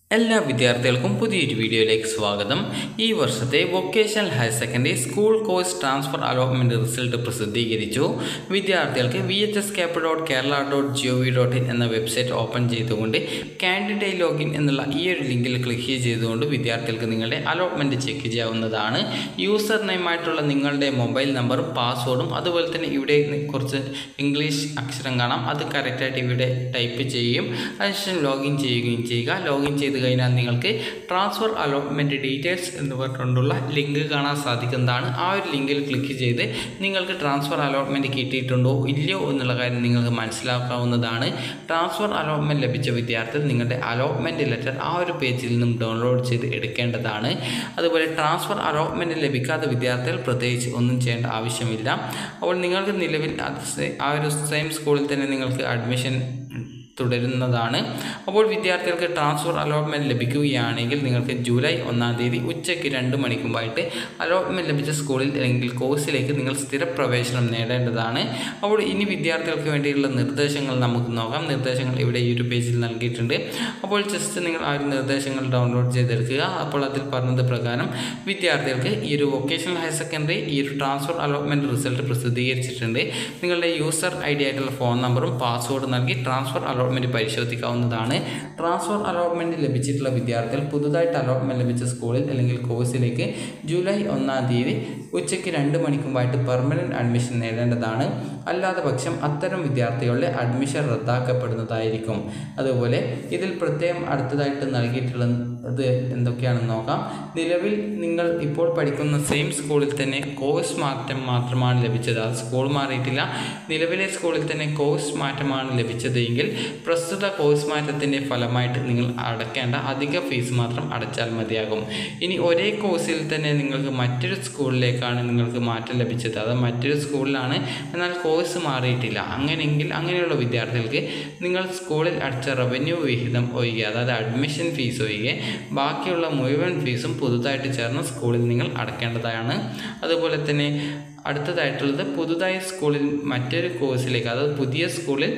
എല്ലാ വിദ്യാർത്ഥികൾക്കും പുതിയൊരു വീഡിയോയിലേക്ക് സ്വാഗതം ഈ വർഷത്തെ vocational higher secondary school course transfer allotment result പ്രസിദ്ധീകരിച്ചു വിദ്യാർത്ഥികൾക്ക് V H S cap dot Kerala dot G O V dot in എന്ന വെബ്സൈറ്റ് ഓപ്പൺ ചെയ്തുകൊണ്ട് കാൻഡിഡേറ്റ് ലോഗിൻ എന്നുള്ള ഈ ഒരു ലിങ്കിൽ ക്ലിക്ക് ചെയ്തുകൊണ്ട് വിദ്യാർത്ഥികൾക്ക് നിങ്ങളുടെ അലോട്ട്മെൻറ്റ് ചെക്ക് ചെയ്യാവുന്നതാണ് യൂസർ നെയിമായിട്ടുള്ള നിങ്ങളുടെ മൊബൈൽ നമ്പറും പാസ്വേഡും അതുപോലെ തന്നെ ഇവിടെ കുറച്ച് ഇംഗ്ലീഷ് അക്ഷരം കാണാം അത് കറക്റ്റായിട്ട് ഇവിടെ ടൈപ്പ് ചെയ്യുകയും അതിനുശേഷം ലോഗിൻ ചെയ്യുകയും ചെയ്യുക ലോഗിൻ ചെയ്ത് കഴിഞ്ഞാൽ നിങ്ങൾക്ക് ട്രാൻസ്ഫർ അലോട്ട്മെൻറ്റ് ഡീറ്റെയിൽസ് എന്ന് പറഞ്ഞുകൊണ്ടുള്ള ലിങ്ക് കാണാൻ സാധിക്കുന്നതാണ് ആ ഒരു ലിങ്കിൽ ക്ലിക്ക് ചെയ്ത് നിങ്ങൾക്ക് ട്രാൻസ്ഫർ അലോട്ട്മെൻറ്റ് കിട്ടിയിട്ടുണ്ടോ ഇല്ലയോ എന്നുള്ള കാര്യം നിങ്ങൾക്ക് മനസ്സിലാക്കാവുന്നതാണ് ട്രാൻസ്ഫർ അലോട്ട്മെൻറ്റ് ലഭിച്ച വിദ്യാർത്ഥികൾ നിങ്ങളുടെ അലോട്ട്മെൻറ്റ് ലെറ്റർ ആ ഒരു പേജിൽ നിന്നും ഡൗൺലോഡ് ചെയ്ത് എടുക്കേണ്ടതാണ് അതുപോലെ ട്രാൻസ്ഫർ അലോട്ട്മെൻറ്റ് ലഭിക്കാത്ത വിദ്യാർത്ഥികൾ പ്രത്യേകിച്ച് ഒന്നും ചെയ്യേണ്ട ആവശ്യമില്ല അപ്പോൾ നിങ്ങൾക്ക് നിലവിൽ അത് സെ- ആ ഒരു സെയിം സ്കൂളിൽ തന്നെ നിങ്ങൾക്ക് അഡ്മിഷൻ തുടരുന്നതാണ് അപ്പോൾ വിദ്യാർത്ഥികൾക്ക് ട്രാൻസ്ഫർ അലോട്ട്മെൻറ്റ് ലഭിക്കുകയാണെങ്കിൽ നിങ്ങൾക്ക് ജൂലൈ ഒന്നാം തീയതി ഉച്ചയ്ക്ക് രണ്ട് മണിക്കുമ്പായിട്ട് അലോട്ട്മെൻറ്റ് ലഭിച്ച സ്കൂളിൽ അല്ലെങ്കിൽ കോഴ്സിലേക്ക് നിങ്ങൾ സ്ഥിരപ്രവേശനം നേടേണ്ടതാണ് അപ്പോൾ ഇനി വിദ്യാർത്ഥികൾക്ക് വേണ്ടിയുള്ള നിർദ്ദേശങ്ങൾ നമുക്ക് നോക്കാം നിർദ്ദേശങ്ങൾ ഇവിടെ ഈ ഒരു പേജിൽ നൽകിയിട്ടുണ്ട് അപ്പോൾ ജസ്റ്റ് നിങ്ങൾ ആ ഒരു നിർദ്ദേശങ്ങൾ ഡൗൺലോഡ് ചെയ്തെടുക്കുക അപ്പോൾ അതിൽ പറഞ്ഞത് പ്രകാരം വിദ്യാർത്ഥികൾക്ക് ഈ ഒരു വൊക്കേഷണൽ ഹയർ സെക്കൻഡറി ഈ ഒരു ട്രാൻസ്ഫർ അലോട്ട്മെൻറ്റ് റിസൾട്ട് പ്രസിദ്ധീകരിച്ചിട്ടുണ്ട് നിങ്ങളുടെ യൂസർ ഐ ഡി ആയിട്ടുള്ള ഫോൺ നമ്പറും പാസ്വേഡ് നൽകി ട്രാൻസ്ഫർ അലോട്ട്മെൻറ്റ് പരിശോധിക്കാവുന്നതാണ് ട്രാൻസ്ഫർ അലോട്ട്മെൻറ്റ് ലഭിച്ചിട്ടുള്ള വിദ്യാർത്ഥികൾ പുതുതായിട്ട് അലോട്ട്മെൻറ്റ് ലഭിച്ച സ്കൂളിൽ അല്ലെങ്കിൽ കോഴ്സിലേക്ക് ജൂലൈ ഒന്നാം തീയതി ഉച്ചയ്ക്ക് രണ്ട് മണിക്കുമ്പായിട്ട് പെർമനൻറ്റ് അഡ്മിഷൻ നേടേണ്ടതാണ് അല്ലാതെ പക്ഷം അത്തരം വിദ്യാർത്ഥികളുടെ അഡ്മിഷൻ റദ്ദാക്കപ്പെടുന്നതായിരിക്കും അതുപോലെ ഇതിൽ പ്രത്യേകം അടുത്തതായിട്ട് നൽകിയിട്ടുള്ളത് എന്തൊക്കെയാണെന്ന് നോക്കാം നിലവിൽ നിങ്ങൾ ഇപ്പോൾ പഠിക്കുന്ന സെയിം സ്കൂളിൽ തന്നെ കോഴ്സ് മാറ്റം മാത്രമാണ് ലഭിച്ചത് അത് സ്കൂൾ മാറിയിട്ടില്ല നിലവിലെ സ്കൂളിൽ തന്നെ കോഴ്സ് മാറ്റമാണ് ലഭിച്ചതെങ്കിൽ പ്രസ്തുത കോഴ്സ് മാറ്റത്തിൻ്റെ ഫലമായിട്ട് നിങ്ങൾ അടയ്ക്കേണ്ട അധിക ഫീസ് മാത്രം അടച്ചാൽ മതിയാകും ഇനി ഒരേ കോഴ്സിൽ തന്നെ നിങ്ങൾക്ക് മറ്റൊരു സ്കൂളിലേക്കാണ് നിങ്ങൾക്ക് മാറ്റം ലഭിച്ചത് അത് മറ്റൊരു സ്കൂളിലാണ് എന്നാൽ കോഴ്സ് മാറിയിട്ടില്ല അങ്ങനെയെങ്കിൽ അങ്ങനെയുള്ള വിദ്യാർത്ഥികൾക്ക് നിങ്ങൾ സ്കൂളിൽ അടച്ച റവന്യൂ വിഹിതം ഒഴികെ അതായത് അഡ്മിഷൻ ഫീസ് ഒഴികെ ബാക്കിയുള്ള മുഴുവൻ ഫീസും പുതുതായിട്ട് ചേർന്ന സ്കൂളിൽ നിങ്ങൾ അടയ്ക്കേണ്ടതാണ് അതുപോലെ തന്നെ അടുത്തതായിട്ടുള്ളത് പുതുതായി സ്കൂളിൽ മറ്റൊരു കോഴ്സിലേക്ക് അതായത് പുതിയ സ്കൂളിൽ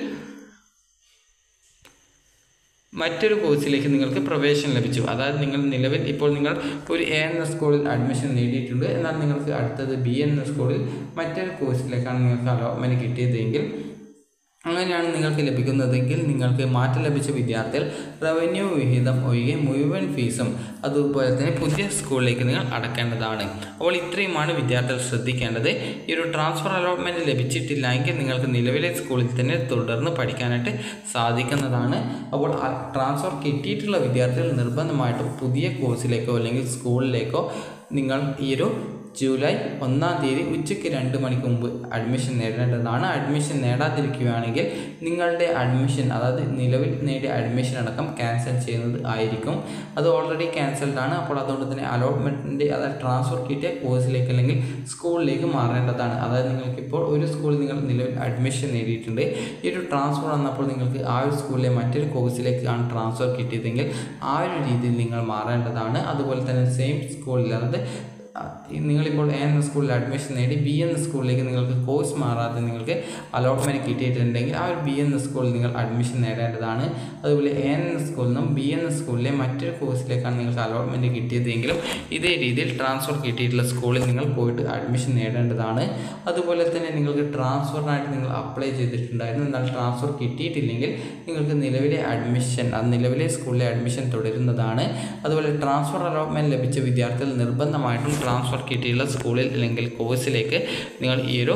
മറ്റൊരു കോഴ്സിലേക്ക് നിങ്ങൾക്ക് പ്രവേശനം ലഭിച്ചു അതായത് നിങ്ങൾ നിലവിൽ ഇപ്പോൾ നിങ്ങൾ ഒരു എ എന്ന സ്കൂളിൽ അഡ്മിഷൻ നേടിയിട്ടുണ്ട് എന്നാൽ നിങ്ങൾക്ക് അടുത്തത് ബി എന്ന സ്കൂളിൽ മറ്റൊരു കോഴ്സിലേക്കാണ് നിങ്ങൾക്ക് അലോട്ട്മെൻറ്റ് കിട്ടിയതെങ്കിൽ അങ്ങനെയാണ് നിങ്ങൾക്ക് ലഭിക്കുന്നതെങ്കിൽ നിങ്ങൾക്ക് മാറ്റം ലഭിച്ച വിദ്യാർത്ഥികൾ റവന്യൂ വിഹിതം ഒഴികെ മുഴുവൻ ഫീസും അതുപോലെ തന്നെ പുതിയ സ്കൂളിലേക്ക് നിങ്ങൾ അടക്കേണ്ടതാണ് അപ്പോൾ ഇത്രയുമാണ് വിദ്യാർത്ഥികൾ ശ്രദ്ധിക്കേണ്ടത് ഈ ഒരു ട്രാൻസ്ഫർ അലോട്ട്മെൻറ്റ് ലഭിച്ചിട്ടില്ല എങ്കിൽ നിങ്ങൾക്ക് നിലവിലെ സ്കൂളിൽ തന്നെ തുടർന്ന് പഠിക്കാനായിട്ട് സാധിക്കുന്നതാണ് അപ്പോൾ ആ ട്രാൻസ്ഫർ കിട്ടിയിട്ടുള്ള വിദ്യാർത്ഥികൾ നിർബന്ധമായിട്ടും പുതിയ കോഴ്സിലേക്കോ അല്ലെങ്കിൽ സ്കൂളിലേക്കോ നിങ്ങൾ ഈ ഒരു ജൂലൈ ഒന്നാം തീയതി ഉച്ചയ്ക്ക് രണ്ട് മണിക്ക് മുമ്പ് അഡ്മിഷൻ നേടേണ്ടതാണ് അഡ്മിഷൻ നേടാതിരിക്കുകയാണെങ്കിൽ നിങ്ങളുടെ അഡ്മിഷൻ അതായത് നിലവിൽ നേടിയ അഡ്മിഷൻ അടക്കം ക്യാൻസൽ ചെയ്യുന്നത് ആയിരിക്കും അത് ഓൾറെഡി ക്യാൻസൽഡ് ആണ് അപ്പോൾ അതുകൊണ്ട് തന്നെ അലോട്ട്മെൻറ്റിൻ്റെ അതായത് ട്രാൻസ്ഫർ കിട്ടിയ കോഴ്സിലേക്ക് അല്ലെങ്കിൽ സ്കൂളിലേക്ക് മാറേണ്ടതാണ് അതായത് നിങ്ങൾക്കിപ്പോൾ ഒരു സ്കൂളിൽ നിങ്ങൾ നിലവിൽ അഡ്മിഷൻ നേടിയിട്ടുണ്ട് ഈ ഒരു ട്രാൻസ്ഫർ വന്നപ്പോൾ നിങ്ങൾക്ക് ആ ഒരു സ്കൂളിലെ മറ്റൊരു കോഴ്സിലേക്കാണ് ട്രാൻസ്ഫർ കിട്ടിയതെങ്കിൽ ആ ഒരു രീതിയിൽ നിങ്ങൾ മാറേണ്ടതാണ് അതുപോലെ തന്നെ സെയിം സ്കൂളിൽ അതായത് ആ, നിങ്ങളിപ്പോൾ എ എന്ന സ്കൂളിൽ അഡ്മിഷൻ നേടി ബി എന്ന സ്കൂളിലേക്ക് നിങ്ങൾക്ക് കോഴ്സ് മാറാതെ നിങ്ങൾക്ക് അലോട്ട്മെൻറ്റ് കിട്ടിയിട്ടുണ്ടെങ്കിൽ ആ ഒരു ബി എന്ന സ്കൂളിൽ നിങ്ങൾ അഡ്മിഷൻ നേടേണ്ടതാണ് അതുപോലെ എ എന്ന സ്കൂളിൽ നിന്നും ബി എന്ന സ്കൂളിലെ മറ്റൊരു കോഴ്സിലേക്കാണ് നിങ്ങൾക്ക് അലോട്ട്മെൻറ്റ് കിട്ടിയതെങ്കിലും ഇതേ രീതിയിൽ ട്രാൻസ്ഫർ കിട്ടിയിട്ടുള്ള സ്കൂളിൽ നിങ്ങൾ പോയിട്ട് അഡ്മിഷൻ നേടേണ്ടതാണ് അതുപോലെ തന്നെ നിങ്ങൾക്ക് ട്രാൻസ്ഫറിനായിട്ട് നിങ്ങൾ അപ്ലൈ ചെയ്തിട്ടുണ്ടായിരുന്നു എന്നാൽ ട്രാൻസ്ഫർ കിട്ടിയിട്ടില്ലെങ്കിൽ നിങ്ങൾക്ക് നിലവിലെ അഡ്മിഷൻ അത് നിലവിലെ സ്കൂളിലെ അഡ്മിഷൻ തുടരുന്നതാണ് അതുപോലെ ട്രാൻസ്ഫർ അലോട്ട്മെൻറ്റ് ലഭിച്ച വിദ്യാർത്ഥികൾ നിർബന്ധമായിട്ടും ട്രാൻസ്ഫർ കിട്ടിയുള്ള സ്കൂളിൽ അല്ലെങ്കിൽ കോഴ്സിലേക്ക് നിങ്ങൾ ഈ ഒരു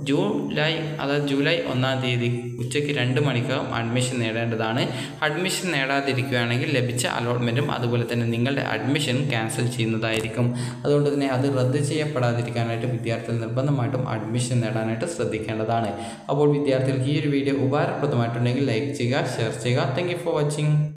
ജൂലൈ അതായത് ജൂലൈ ഒന്നാം തീയതി ഉച്ചയ്ക്ക് രണ്ട് മണിക്കകം അഡ്മിഷൻ നേടേണ്ടതാണ് അഡ്മിഷൻ നേടാതിരിക്കുകയാണെങ്കിൽ ലഭിച്ച അലോട്ട്മെൻറ്റും അതുപോലെ തന്നെ നിങ്ങളുടെ അഡ്മിഷൻ ക്യാൻസൽ ചെയ്യുന്നതായിരിക്കും അതുകൊണ്ട് തന്നെ അത് റദ്ദ് ചെയ്യപ്പെടാതിരിക്കാനായിട്ട് വിദ്യാർത്ഥികൾ നിർബന്ധമായിട്ടും അഡ്മിഷൻ നേടാനായിട്ട് ശ്രദ്ധിക്കേണ്ടതാണ് അപ്പോൾ വിദ്യാർത്ഥികൾക്ക് ഈ ഒരു വീഡിയോ ഉപകാരപ്രദമായിട്ടുണ്ടെങ്കിൽ ലൈക്ക് ചെയ്യുക ഷെയർ ചെയ്യുക താങ്ക് ഫോർ വാച്ചിങ്